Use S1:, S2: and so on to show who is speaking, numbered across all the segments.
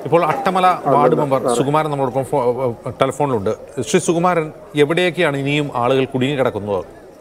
S1: ഇപ്പോൾ Attamala ward member Sukumaran നമ്മളോടൊപ്പം ഫോ- ടെലിഫോണിലുണ്ട് ശ്രീ സുകുമാരൻ എവിടെയൊക്കെയാണ് ഇനിയും ആളുകൾ കുടുങ്ങി കിടക്കുന്നത്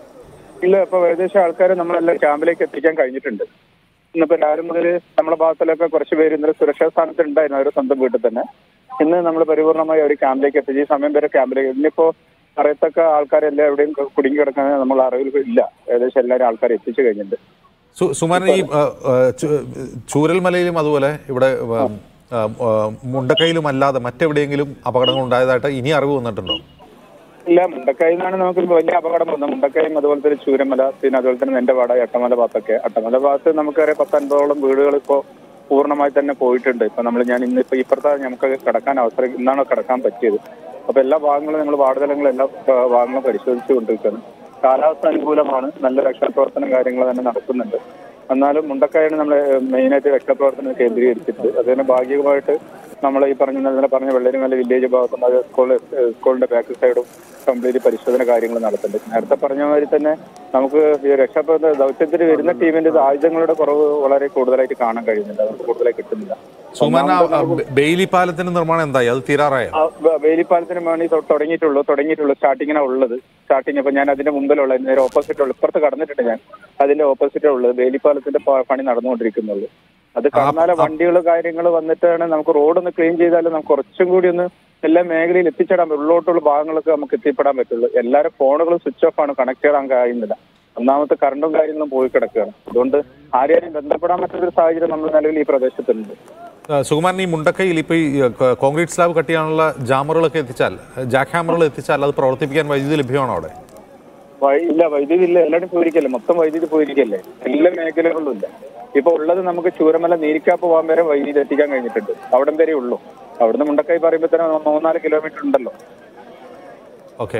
S2: ഇല്ല ഇപ്പൊ ഏകദേശം ആൾക്കാരെ നമ്മളെല്ലാം ക്യാമ്പിലേക്ക് എത്തിക്കാൻ കഴിഞ്ഞിട്ടുണ്ട് ഇന്നിപ്പോ രാവിലെ മുതൽ നമ്മുടെ ഭാഗത്തിലൊക്കെ കുറച്ച് പേര് ഇന്നലെ സുരക്ഷാ സ്ഥാനത്ത് ഉണ്ടായിരുന്നു അവരുടെ സ്വന്തം വീട്ടിൽ തന്നെ ഇന്ന് നമ്മൾ പരിപൂർണമായി അവർ ക്യാമ്പിലേക്ക് എത്തിച്ച് ഈ സമയം വരെ ക്യാമ്പിലേക്ക് ഇന്നിപ്പോ അറിയത്തക്ക ആൾക്കാരെല്ലാം എവിടെയും കുടുങ്ങി കിടക്കാൻ നമ്മൾ അറിവിൽ ഇല്ല ഏകദേശം എല്ലാവരും ആൾക്കാരെ എത്തിച്ചു കഴിഞ്ഞിട്ടുണ്ട്
S1: സു- സുകുമാരൻ ഈ ആ, ആ, ചു- ചൂരൽമലയിലും അതുപോലെ ഇവിടെ ആ, ആ, ആ, മുണ്ടക്കയിലും അല്ലാതെ മറ്റെവിടെയെങ്കിലും അപകടങ്ങൾ ഉണ്ടായതായിട്ട് ഇനി അറിവ് വന്നിട്ടുണ്ടോ
S2: ഇല്ല മുണ്ടക്കയിൽ നിന്നാണ് നമുക്ക് വലിയ അപകടം വന്നത് മുണ്ടക്കയും അതുപോലെ തന്നെ ചൂരമല പിന്നെ അതുപോലെ തന്നെ നെന്റെപാട അട്ടമല ഭാഗത്തൊക്കെ അട്ടമല ഭാഗത്ത് നമുക്കറിയാം പത്തൻപതോളം വീടുകൾ ഇപ്പോ പൂർണ്ണമായി തന്നെ പോയിട്ടുണ്ട് ഇപ്പൊ നമ്മൾ ഞാൻ ഇന്നിപ്പോ ഇപ്പുറത്തെ നമുക്ക് കിടക്കാൻ അവസരം ഇന്നാണ് കിടക്കാൻ പറ്റിയത് അപ്പൊ എല്ലാ ഭാഗങ്ങളും ഞങ്ങൾ വാർഡുതലങ്ങളും എല്ലാ ആ, ഭാഗങ്ങളും പരിശോധിച്ചു കൊണ്ടിരിക്കുകയാണ് കാലാവസ്ഥ അനുകൂലമാണ് നല്ല രക്ഷാപ്രവർത്തനം കാര്യങ്ങൾ തന്നെ നടക്കുന്നുണ്ട് എന്നാലും മുണ്ടക്കായാണ് നമ്മൾ മെയിനായിട്ട് രക്ഷാപ്രവർത്തനം കേന്ദ്രീകരിച്ചിട്ട് അതിന് ഭാഗികമായിട്ട് നമ്മൾ ഈ പറഞ്ഞ ഇന്നലെ പറഞ്ഞ വെള്ളരിമല വില്ലേജ് ഭാഗത്തും അത് സ്കൂൾ സ്കൂളിന്റെ ബാക്ക് സൈഡും കംപ്ലീറ്റ് പരിശോധന കാര്യങ്ങൾ നടത്തുന്നുണ്ട് നേരത്തെ പറഞ്ഞ മാതിരി തന്നെ നമുക്ക് ഈ രക്ഷാപ്രവർത്തന ദൗത്യത്തിന് വരുന്ന ടീമിന്റെ ആയുധങ്ങളുടെ കുറവ് വളരെ കൂടുതലായിട്ട് കാണാൻ കഴിയുന്നുണ്ട് നമുക്ക് കൂടുതലായി കിട്ടുന്നില്ല
S1: സുകുമാരൻ ആ, ആ, ബെ- ബെയിലി പാലത്തിന്റെ നിർമ്മാണം എന്തായി അത് തീരാറായോ
S2: ആ, വ- വേലിപ്പാലത്തിന് വേണ്ടി തൊ- തുടങ്ങിയിട്ടുള്ളൂ തുടങ്ങിയിട്ടുള്ളൂ സ്റ്റാർട്ടിങ്ങിനാണ് ഉള്ളത് സ്റ്റാർട്ടിങ് അപ്പൊ ഞാൻ അതിന്റെ മുമ്പിലുള്ള നേരെ ഓപ്പോസിറ്റ് ഉള്ളു ഇപ്പുറത്ത് കടന്നിട്ടുണ്ട് ഞാൻ അതിന്റെ ഓപ്പോസിറ്റ് ഉള്ളത് വേലിപ്പാലത്തിന്റെ പ- പണി നടന്നുകൊണ്ടിരിക്കുന്നുള്ളൂ അത് കടന്നാലെ വണ്ടികൾ കാര്യങ്ങൾ വന്നിട്ടാണ് നമുക്ക് റോഡ് ഒന്ന് ക്ലീൻ ചെയ്താൽ നമുക്ക് കുറച്ചും കൂടി ഒന്ന് എല്ലാ മേഖലയിൽ എത്തിച്ചേരാൻ പറ്റും. ഉള്ളോട്ടുള്ള ഭാഗങ്ങളൊക്കെ നമുക്ക് എത്തിപ്പെടാൻ പറ്റുള്ളൂ എല്ലാവരും ഫോണുകളും സ്വിച്ച് ഓഫ് ആണ് കണക്ട് ചെയ്യാൻ കഴിയുന്നില്ല ഒന്നാമത്തെ കറണ്ടും കാര്യങ്ങളും പോയി കിടക്കുകയാണ് അതുകൊണ്ട് ആരെയും ബന്ധപ്പെടാൻ പറ്റുന്ന ഒരു സാഹചര്യം നമ്മൾ നിലവിൽ ഈ പ്രദേശത്തുണ്ട്
S1: ആ, സുകുമാരൻ ഈ മുണ്ടക്കയിൽ ഇപ്പോൾ ഈ ആ, ക- കോൺക്രീറ്റ് സ്ലാബ് കട്ട് ചെയ്യാനുള്ള ജാമറുകളൊക്കെ എത്തിച്ചാൽ ജാക്ക് ഹാമറുകൾ എത്തിച്ചാൽ അത് പ്രവർത്തിപ്പിക്കാൻ വൈദ്യുതി ലഭ്യമാണോ അവിടെ
S2: വൈ- ഇല്ല വൈദ്യുതി ഇല്ല എല്ലാവരും പോയിരിക്കല്ലേ മൊത്തം വൈദ്യുതി പോയിരിക്കല്ലേ എല്ലാ മേഖലകളിലും ഇല്ല ഇപ്പൊ ഉള്ളത് നമുക്ക് ചൂരമല നീരിക്കാപ്പ് പോകാൻ വരെ വൈദ്യുതി എത്തിക്കാൻ കഴിഞ്ഞിട്ടുണ്ട് അവിടം വരെ ഉള്ളൂ അവിടുന്ന് മുണ്ടക്കൈ പറയുമ്പോൾ തന്നെ മൂന്നാല് കിലോമീറ്റർ ഉണ്ടല്ലോ
S1: ഓക്കെ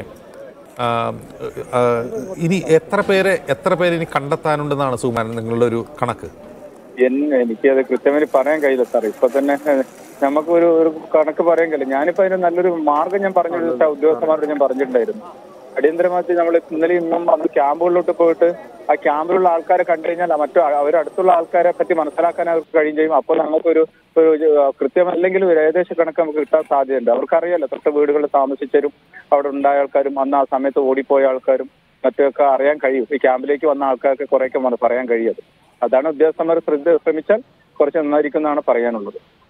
S1: ഇനി എത്ര പേരെ എത്ര പേര് ഇനി കണ്ടെത്താനുണ്ടെന്നാണ് സുകുമാരൻ നിങ്ങളുടെ ഒരു കണക്ക്
S2: എന്ന് എനിക്കത് കൃത്യമായി പറയാൻ കഴിയില്ല സാർ ഇപ്പൊ തന്നെ ഏഹ്, നമുക്ക് ഒരു ഒരു കണക്ക് പറയാൻ കഴിയില്ല ഞാനിപ്പോ അതിന് നല്ലൊരു മാർഗം ഞാൻ പറഞ്ഞു ഉദ്യോഗസ്ഥന്മാരോട് ഞാൻ പറഞ്ഞിട്ടുണ്ടായിരുന്നു അടിയന്തരമായിട്ട് നമ്മൾ ഇന്നലെ ഇന്നും അന്ന് ക്യാമ്പുകളിലോട്ട് പോയിട്ട് ആ ക്യാമ്പിലുള്ള ആൾക്കാരെ കണ്ടു കഴിഞ്ഞാൽ മറ്റു അവർ അടുത്തുള്ള ആൾക്കാരെ പറ്റി മനസ്സിലാക്കാൻ അവർക്ക് കഴിയും ചെയ്യും അപ്പോൾ നമുക്കൊരു ഒരു ആ, കൃത്യമല്ലെങ്കിലും ഒരു ഏകദേശ കണക്ക് നമുക്ക് കിട്ടാൻ സാധ്യതയുണ്ട് അവർക്കറിയാലോ തൊട്ട വീടുകളിൽ താമസിച്ചവരും അവിടെ ഉണ്ടായ ആൾക്കാരും അന്ന് ആ സമയത്ത് ഓടിപ്പോയ ആൾക്കാരും മറ്റൊക്കെ അറിയാൻ കഴിയും ഈ ക്യാമ്പിലേക്ക് വന്ന ആൾക്കാർക്ക് കുറേയൊക്കെ മന- പറയാൻ കഴിയും അത്. അതാണ് ഉദ്യോഗസ്ഥന്മാർ ശ്രദ്ധ ശ്രമിച്ചാൽ കുറച്ച് നന്നായിരിക്കും എന്നാണ് പറയാനുള്ളത്